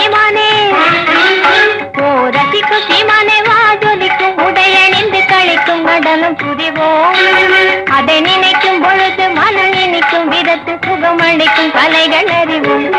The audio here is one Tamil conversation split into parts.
சீமானே ஓ ரசிக்கும் சீமானே வா ஜொலிக்கும் உடையணிந்து கழிக்கும் கடலும் புரிவோம் அதை நினைக்கும் பொழுது மனம் நினைக்கும் விதத்து சுகம் அளிக்கும் கலைகள் அறிவோம்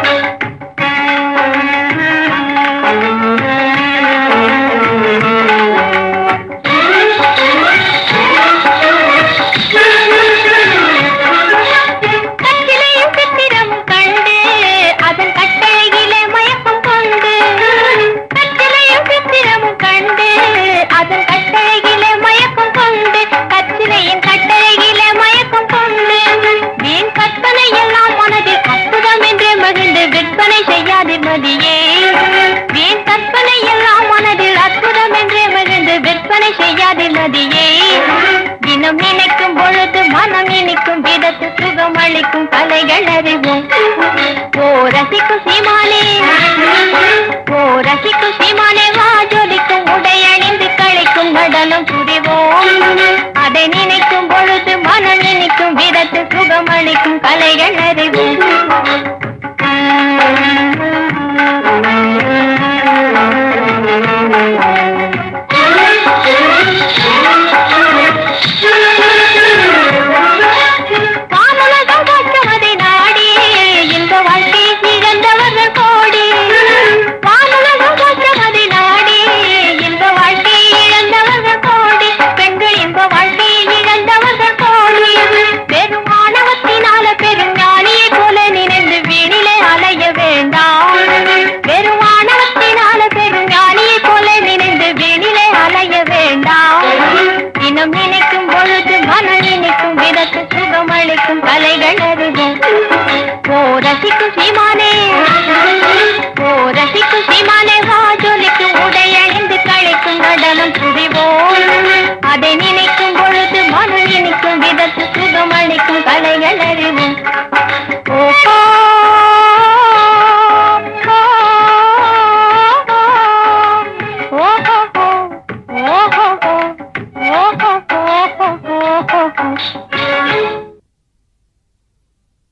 கட்டிலையும் சித்திரமும் கண்டு அதன் கட்டழகிலே மயக்கம் கொண்டு கட்டிலையும் சித்திரமும் கண்டு அதன் கட்டழகிலே மயக்கம் கொண்டு கத்திரையின் கட்டழகிலே மயக்கம் கொண்டு வீண் கற்பனை எல்லாம் மனதில் அற்புதம் என்று மகிழ்ந்து விற்பனை செய்யாதே மதியே வீண் கற்பனை எல்லாம் மனதில் அற்புதம் என்று மகிழ்ந்து விற்பனை செய்யாதே மதியே தினம் நினைக்கும் பொழுது மனம் இனிக்கும் விதத்து சுகம் அளிக்கும் கலைகள் அறிவோம் ஓ ரசிக்கும் சீமானே ஓ ரசிக்கும் சீமானே வா ஜொலிக்கும் உடை அணிந்து கழிக்கும் நடனம் புரிவோம் அதை நினைக்கும் பொழுது மனம் இனிக்கும் விதத்து சுகம் அளிக்கும் கலைகள் அறிவோம் வானுலகம் காட்டுவதை நாடி இன்ப வாழ்க்கை இழந்தவர்கள் கோடி வானுலகம் காட்டுவதை நாடி இன்ப வாழ்க்கை இழந்தவர்கள் கோடி பெண்கள் இன்ப வாழ்க்கை இழந்தவர்கள் கோடி பெரும் மாணவத்தினால பெரும் ஞானியை போல நினைந்து வீணிலே அலைய வேண்டாம் பெரும் மாணவத்தினால பெரும் ஞானியை போல நினைந்து வீணிலே அலைய வேண்டாம் தினம் நினைக்கும் பொழுது மனம் நினைக்கும் விதத்து சுகம் அளிக்கும் கலைகள் அறிவோம் ஓ ரசிக்கும் சீமானே ஓ ரசிக்கும் சீமானே வா ஜொலிக்கும் உடை அணிந்து கழிக்கும் நடனம் புரிவோம் அதை நினைக்கும் பொழுது மனம் நினைக்கும் விதத்து சுகம் அளிக்கும் கலைகள் அறிவோம்